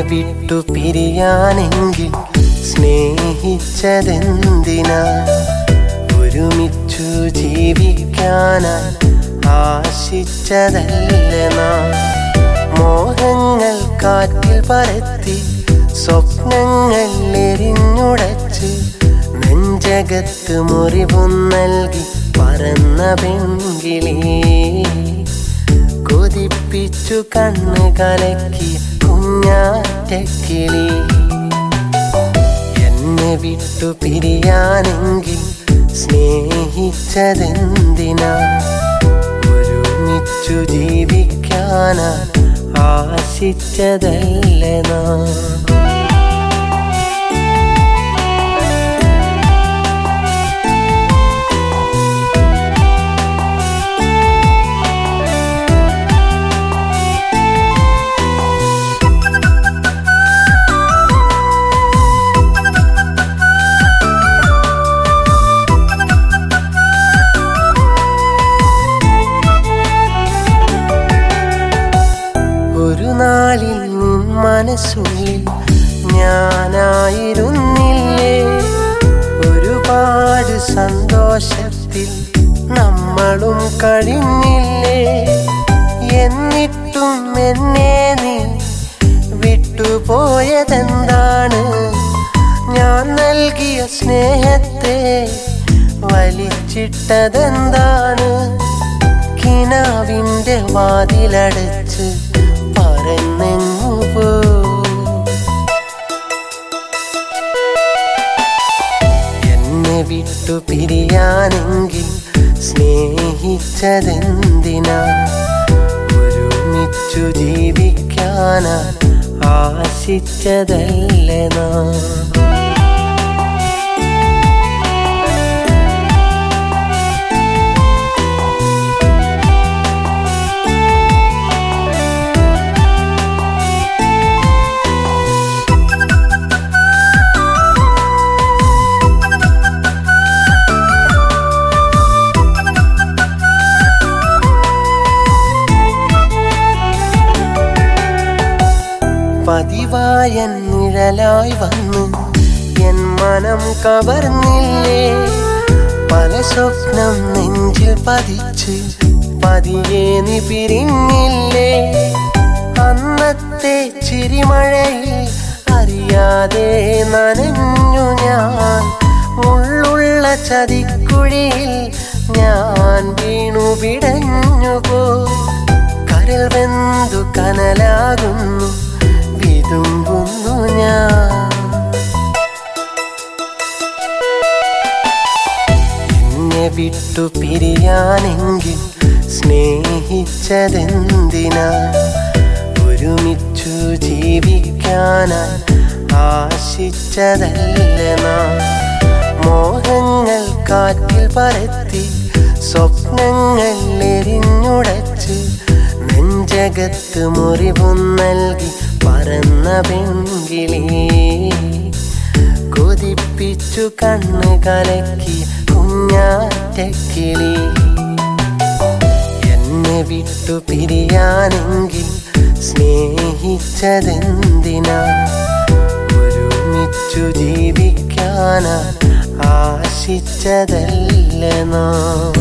വിട്ടു പിരിയാനെങ്കിൽ സ്നേഹിച്ചതെന്തിനാ ഒരുമിച്ചു ജീവിക്കാനായി ആശിച്ചതല്ല നാം മോഹങ്ങൾ കാറ്റിൽ പരത്തി സ്വപ്നങ്ങൾ എരിഞ്ഞുടച്ച് നെഞ്ചകത്ത് മുറിവും നൽകി പറന്ന പെൺകിളി കൊതിപ്പിച്ചു കണ്ണ് കലക്കി കുഞ്ഞാറ്റക്കിളി എന്നെ വിട്ടു പിരിയാനെങ്കിൽ സ്നേഹിച്ചതെന്തിനാ ഒരുമിച്ചു ജീവിക്കാനാ ആശിച്ചതല്ല നാം ഒരു നാളിൽ നിൻ മനസ്സുള്ളിൽ ഞാനായിരുന്നില്ലേ ഒരുപാട് സന്തോഷത്തിൽ നമ്മളും കഴിഞ്ഞില്ലേ എന്നിട്ടും എന്നെ നീ വിട്ടുപോയതെന്താണ് ഞാൻ നൽകിയ സ്നേഹത്തെ വലിച്ചിട്ടതെന്താണ് കിനാവിന്റെ വാതിലടച്ച് പറന്നെങ്ങു പോ എന്നെ വിട്ടു പിരിയാനെങ്കിൽ സ്നേഹിച്ചതെന്തിനാ ഒരുമിച്ചു ജീവിക്കാനാ ആശിച്ചതല്ല നാം പതിവായ നിഴലായി വന്ന് എൻ മനം കവർന്നില്ലേ പല സ്വപ്നം നെഞ്ചിൽ പതിച്ച് പതിയെ നീ പിരിഞ്ഞില്ലേ അന്നത്തെ ചിരിമഴയിൽ അറിയാതെ നനഞ്ഞു ഞാൻ ഉള്ളുള്ള ചതിക്കുഴിയിൽ ഞാൻ വീണു പിടഞ്ഞു പോ കരൽ വെന്തു കനലാകുന്നു വിതുമ്പുന്നു ഞാൻ എന്നെ വിട്ടു പിരിയാനെങ്കിൽ സ്നേഹിച്ചതെന്തിനാ ഒരുമിച്ചു ജീവിക്കാനായി ആശിച്ചതല്ല നാം മോഹങ്ങൾ കാറ്റിൽ പരത്തി സ്വപ്നങ്ങൾ എരിഞ്ഞുടച്ച് നെഞ്ചകത്ത് മുറിവും നൽകി പറന്ന പെൺകിളി കൊതിപ്പിച്ചു കണ്ണ് കലക്കി കുഞ്ഞാറ്റക്കിളി എന്നെ വിട്ടു പിരിയാനെങ്കിൽ സ്നേഹിച്ചതെന്തിനാ ഒരുമിച്ചു ജീവിക്കാനാ ആശിച്ചതല്ല നാം